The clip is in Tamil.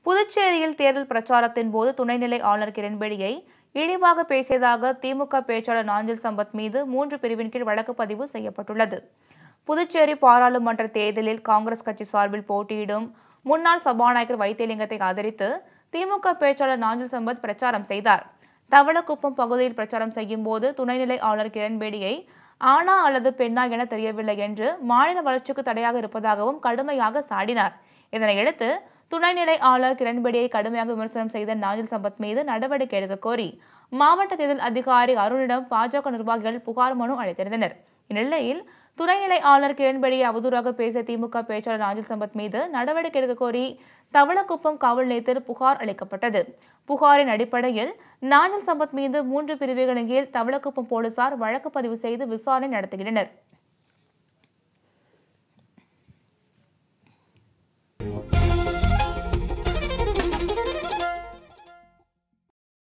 புதுச்சேரியில் தேர்தல் பிரச்சாரத்தின் போது துணைநிலை ஆளுநர் கிரண்பேடியை இழிவாக பேசியதாக திமுக பேச்சாளர் நாஞ்சில் சம்பத் மீது மூன்று பிரிவின் கீழ் வழக்கு பதிவு செய்யப்பட்டுள்ளது புதுச்சேரி பாராளுமன்ற தேர்தலில் காங்கிரஸ் கட்சி சார்பில் போட்டியிடும் முன்னாள் சபாநாயகர் வைத்தியலிங்கத்தை ஆதரித்து திமுக பேச்சாளர் நாஞ்சில் சம்பத் பிரச்சாரம் செய்தார் தவளக்குப்பம் பகுதியில் பிரச்சாரம் செய்யும் போது துணைநிலை ஆளுநர் கிரண்பேடியை ஆணா அல்லது பெண்ணா என தெரியவில்லை என்று மாநில வளர்ச்சிக்கு தடையாக இருப்பதாகவும் கடுமையாக சாடினார் இதனையடுத்து துணைநிலை ஆளுநர் கிரண்பேடியை கடுமையாக விமர்சனம் செய்த நாஞ்சில் சம்பத் மீது நடவடிக்கை எடுக்க கோரி மாவட்ட தேர்தல் அதிகாரி அருணிடம் பாஜக நிர்வாகிகள் புகார் மனு அளித்திருந்தனர் இந்நிலையில் துணைநிலை ஆளுநர் கிரண்பேடியை அவதூறாக பேசிய திமுக பேச்சாளர் நாஞ்சில் சம்பத் மீது நடவடிக்கை எடுக்க கோரி தவளக்குப்பம் காவல் நிலையத்தில் புகார் அளிக்கப்பட்டது புகாரின் அடிப்படையில் நாஞ்சில் சம்பத் மீது மூன்று பிரிவுகளின் கீழ் தவளக்குப்பம் போலீசார் வழக்கு பதிவு செய்து விசாரணை நடத்துகின்றனர்